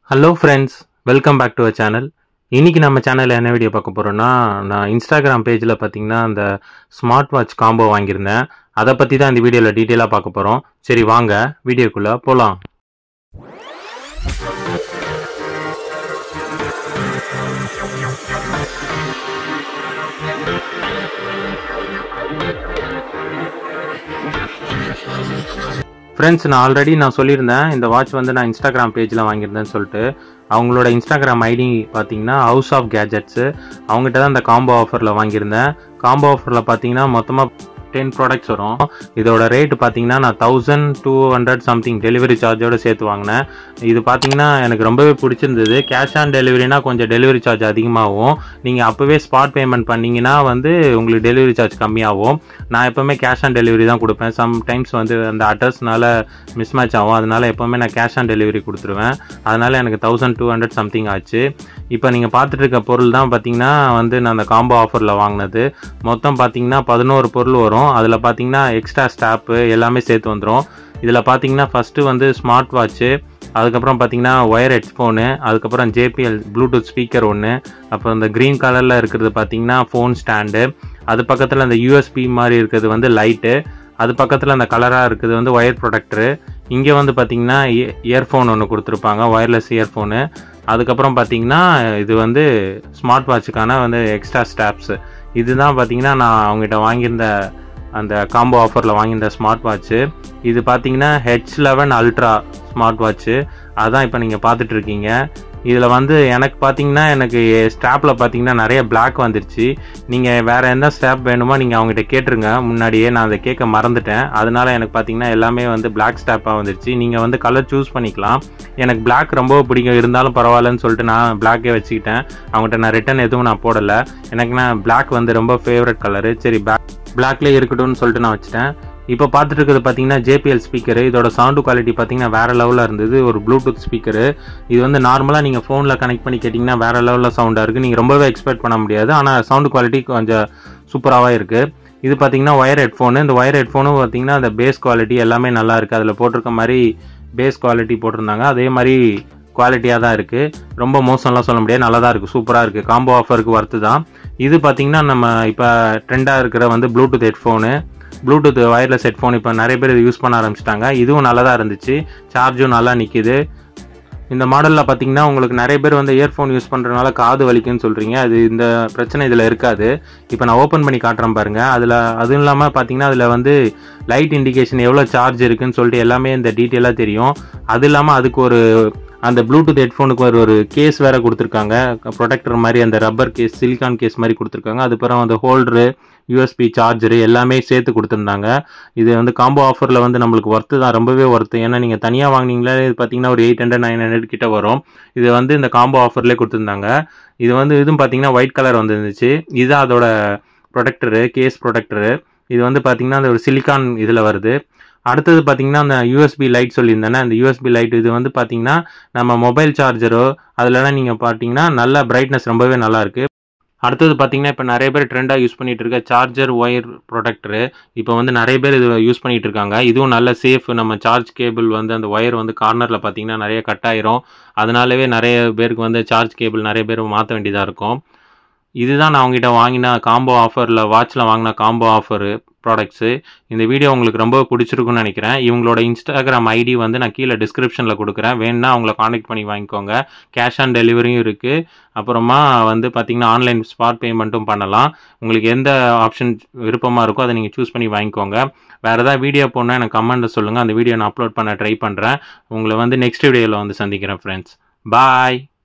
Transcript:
hello friends welcome back to a channel இன்னைக்கு நம்ம சேனலில் என்ன வீடியோ பார்க்க போகிறோன்னா நான் இன்ஸ்டாகிராம் பேஜில் பார்த்தீங்கன்னா அந்த ஸ்மார்ட் வாட்ச் காம்போ வாங்கியிருந்தேன் அதை பற்றி தான் இந்த வீடியோவில் டீட்டெயிலாக பார்க்க போகிறோம் சரி வாங்க வீடியோக்குள்ளே போகலாம் ஃப்ரெண்ட்ஸ் நான் ஆல்ரெடி நான் சொல்லியிருந்தேன் இந்த வாட்ச் வந்து நான் இன்ஸ்டாகிராம் பேஜில் வாங்கியிருந்தேன்னு சொல்லிட்டு அவங்களோட இன்ஸ்டாகிராம் ஐடி பார்த்தீங்கன்னா ஹவுஸ் ஆஃப் கேஜெட்ஸு அவங்ககிட்ட தான் இந்த காம்போ ஆஃபரில் வாங்கியிருந்தேன் காம்போ ஆஃபரில் பார்த்தீங்கன்னா மொத்தமாக டென் ப்ராடக்ட்ஸ் வரும் இதோட ரேட் பார்த்தீங்கன்னா நான் thousand two hundred something delivery சார்ஜோட சேர்த்து வாங்கினேன் இது பார்த்தீங்கன்னா எனக்கு ரொம்பவே பிடிச்சிருந்தது கேஷ் ஆன் டெலிவரினா கொஞ்சம் டெலிவரி சார்ஜ் அதிகமாகும் நீங்கள் அப்போவே ஸ்பாட் பேமெண்ட் பண்ணீங்கன்னா வந்து உங்களுக்கு டெலிவரி சார்ஜ் கம்மியாகும் நான் எப்போவுமே கேஷ் ஆன் டெலிவரி தான் கொடுப்பேன் சம்டைம்ஸ் வந்து அந்த அட்ரஸ்னால மிஸ் மேட்ச் ஆகும் அதனால எப்போவுமே நான் கேஷ் ஆன் டெலிவரி கொடுத்துருவேன் அதனால எனக்கு தௌசண்ட் டூ ஹண்ட்ரட் சம்திங் ஆச்சு இப்போ நீங்கள் பார்த்துட்டு இருக்க பொருள் தான் பார்த்தீங்கன்னா வந்து நான் அந்த காம்போ ஆஃபரில் வாங்கினது மொத்தம் பார்த்தீங்கன்னா பதினோரு பொருள் வரும் அதில் பார்த்தீங்கன்னா எக்ஸ்ட்ரா ஸ்டாப்பு எல்லாமே சேர்த்து வந்துடும் இதில் பார்த்தீங்கன்னா ஃபஸ்ட்டு வந்து ஸ்மார்ட் வாட்ச்சு அதுக்கப்புறம் பார்த்தீங்கன்னா ஒயர் ஹெட்ஃபோனு அதுக்கப்புறம் ஜேபிஎல் ப்ளூடூத் ஸ்பீக்கர் ஒன்று அப்புறம் இந்த க்ரீன் கலரில் இருக்கிறது பார்த்தீங்கன்னா ஃபோன் ஸ்டாண்டு அது பக்கத்தில் அந்த யூஎஸ்பி மாதிரி இருக்கிறது வந்து லைட்டு அது பக்கத்தில் அந்த கலராக இருக்குது வந்து ஒயர் ப்ரொடக்டரு இங்கே வந்து பார்த்தீங்கன்னா இயர்ஃபோன் ஒன்று கொடுத்துருப்பாங்க ஒயர்லெஸ் இயர்ஃபோனு அதுக்கப்புறம் பார்த்தீங்கன்னா இது வந்து ஸ்மார்ட் வாட்சுக்கான வந்து எக்ஸ்ட்ரா ஸ்டாப்ஸு இதுதான் பார்த்தீங்கன்னா நான் அவங்ககிட்ட வாங்கியிருந்த அந்த காம்போ ஆஃபரில் வாங்கியிருந்த ஸ்மார்ட் வாட்ச்சு இது பார்த்தீங்கன்னா H eleven ultra smart watch அதான் இப்போ நீங்கள் பார்த்துட்ருக்கீங்க இதில் வந்து எனக்கு பார்த்தீங்கன்னா எனக்கு ஸ்டாப்பில் பார்த்தீங்கன்னா நிறைய பிளாக் வந்துருச்சு நீங்கள் வேறு எந்த ஸ்டாப் வேணுமோ நீங்கள் அவங்ககிட்ட கேட்டுருங்க முன்னாடியே நான் அதை கேட்க மறந்துட்டேன் அதனால எனக்கு பார்த்தீங்கன்னா எல்லாமே வந்து பிளாக் ஸ்டாப்பாக வந்துருச்சு நீங்கள் வந்து கலர் சூஸ் பண்ணிக்கலாம் எனக்கு பிளாக் ரொம்ப பிடிக்கும் இருந்தாலும் பரவாயில்லன்னு சொல்லிட்டு நான் பிளாக்கே வச்சுக்கிட்டேன் அவங்ககிட்ட நான் ரிட்டன் எதுவும் நான் போடலை எனக்கு நான் பிளாக் வந்து ரொம்ப ஃபேவரட் கலரு சரி பிளாக் பிளாக்லேயே இருக்கட்டும்னு சொல்லிட்டு நான் வச்சுட்டேன் இப்போ பார்த்துட்டு இருக்கிறது பார்த்தீங்கன்னா ஜேபிஎல் ஸ்பீக்கரு இதோட சவுண்டு குவாலிட்டி பார்த்தீங்கன்னா வேறு லெவலில் இருந்தது ஒரு ப்ளூடூத் ஸ்பீக்கரு இது வந்து நார்மலாக நீங்கள் ஃபோனில் கனெக்ட் பண்ணி கேட்டிங்கன்னா வேறு லெவலில் சவுண்டாக இருக்குது நீங்கள் ரொம்பவே எக்ஸ்பெக்ட் பண்ண முடியாது ஆனால் சவுண்டு குவாலிட்டி கொஞ்சம் சூப்பராகவே இருக்குது இது பார்த்தீங்கன்னா ஒயர் ஹெட்ஃபோனு இந்த ஒயர் ஹெட்ஃபோனும் பார்த்தீங்கன்னா அந்த பேஸ் குவாலிட்டி எல்லாமே நல்லா இருக்குது அதில் போட்டிருக்க மாதிரி பேஸ் குவாலிட்டி போட்டிருந்தாங்க அதே மாதிரி குவாலிட்டியாக தான் இருக்குது ரொம்ப மோசம்லாம் சொல்ல முடியாது நல்லா தான் இருக்குது சூப்பராக இருக்குது காம்போ ஆஃபருக்கு ஒர்த்து தான் இது பார்த்தீங்கன்னா நம்ம இப்போ ட்ரெண்டாக இருக்கிற வந்து Bluetooth headphone Bluetooth wireless headphone இப்போ நிறைய பேர் இது யூஸ் பண்ண ஆரம்பிச்சிட்டாங்க இதுவும் நல்லா தான் இருந்துச்சு சார்ஜும் நல்லா நிற்கிது இந்த மாடலில் பார்த்தீங்கன்னா உங்களுக்கு நிறைய பேர் வந்து இயர்ஃபோன் யூஸ் பண்ணுறதுனால காது வலிக்குன்னு சொல்கிறீங்க அது இந்த பிரச்சனை இதில் இருக்காது இப்போ நான் ஓப்பன் பண்ணி காட்டுறேன் பாருங்கள் அதில் அதுவும் இல்லாமல் பார்த்தீங்கன்னா அதில் வந்து லைட் இண்டிகேஷன் எவ்வளோ சார்ஜ் இருக்குன்னு சொல்லிட்டு எல்லாமே இந்த டீட்டெயிலாக தெரியும் அது இல்லாமல் அதுக்கு ஒரு அந்த ப்ளூடூத் ஹெட்ஃபோனுக்கு ஒரு ஒரு கேஸ் வேறு கொடுத்துருக்காங்க ப்ரொடெக்டர் மாதிரி அந்த ரப்பர் கேஸ் சிலிக்கான் கேஸ் மாதிரி கொடுத்துருக்காங்க அதுக்கப்புறம் அந்த ஹோல்டரு யூஎஸ்பி சார்ஜரு எல்லாமே சேர்த்து கொடுத்துருந்தாங்க இது வந்து காம்போ ஆஃபரில் வந்து நம்மளுக்கு ஒர்த்து தான் ரொம்பவே ஒர்த்து ஏன்னா நீங்கள் தனியாக வாங்கினீங்களே இது பார்த்தீங்கன்னா ஒரு எயிட் ஹண்ட்ரட் நைன் ஹண்ட்ரட் கிட்ட வரும் இது வந்து இந்த காம்போ ஆஃபர்லேயே கொடுத்துருந்தாங்க இது வந்து இதுவும் பார்த்தீங்கன்னா ஒயிட் கலர் வந்துருந்துச்சு இதுதான் அதோட ப்ரொடெக்டரு கேஸ் ப்ரொடெக்டரு இது வந்து பார்த்தீங்கன்னா அந்த ஒரு சிலிக்கான் இதில் வருது அடுத்தது பார்த்தீங்கன்னா அந்த யூஎஸ்பி லைட் சொல்லியிருந்தேனே அந்த யூஎஸ்பி லைட் இது வந்து பார்த்தீங்கன்னா நம்ம மொபைல் சார்ஜரோ அதிலலாம் நீங்கள் பார்த்தீங்கன்னா நல்ல பிரைட்னஸ் ரொம்பவே நல்லா இருக்குது அடுத்தது பார்த்தீங்கன்னா இப்போ நிறைய பேர் ட்ரெண்டாக யூஸ் பண்ணிட்டு இருக்க சார்ஜர் ஒயர் ப்ரொடக்டரு இப்போ வந்து நிறைய பேர் இது யூஸ் பண்ணிட்டு இருக்காங்க இதுவும் நல்ல சேஃப் நம்ம சார்ஜ் கேபிள் வந்து அந்த ஒயர் வந்து கார்னரில் பார்த்தீங்கன்னா நிறைய கட் ஆயிரும் அதனாலவே நிறைய பேருக்கு வந்து சார்ஜ் கேபிள் நிறைய பேர் மாற்ற வேண்டியதாக இருக்கும் இதுதான் நான் அவங்ககிட்ட வாங்கின காம்போ ஆஃபரில் வாட்சில் வாங்கின காம்போ ஆஃபரு ப்ராடக்ட்ஸு இந்த வீடியோ உங்களுக்கு ரொம்ப பிடிச்சிருக்குன்னு நினைக்கிறேன் இவங்களோட இன்ஸ்டாகிராம் ஐடி வந்து நான் கீழே டிஸ்கிரிப்ஷனில் கொடுக்குறேன் வேணுன்னா அவங்கள காண்டாக்ட் பண்ணி வாங்கிக்கோங்க கேஷ் ஆன் டெலிவரியும் இருக்குது அப்புறமா வந்து பார்த்திங்கன்னா ஆன்லைன் ஸ்பாட் பேமெண்ட்டும் பண்ணலாம் உங்களுக்கு எந்த ஆப்ஷன் விருப்பமாக இருக்கோ அதை நீங்கள் சூஸ் பண்ணி வாங்கிக்கோங்க வேறு ஏதாவது வீடியோ போனால் எனக்கு கமெண்ட்டில் சொல்லுங்கள் அந்த வீடியோ நான் அப்லோட் பண்ண ட்ரை பண்ணுறேன் உங்களை வந்து நெக்ஸ்ட் வீடியோவில் வந்து சந்திக்கிறேன் ஃப்ரெண்ட்ஸ் பாய்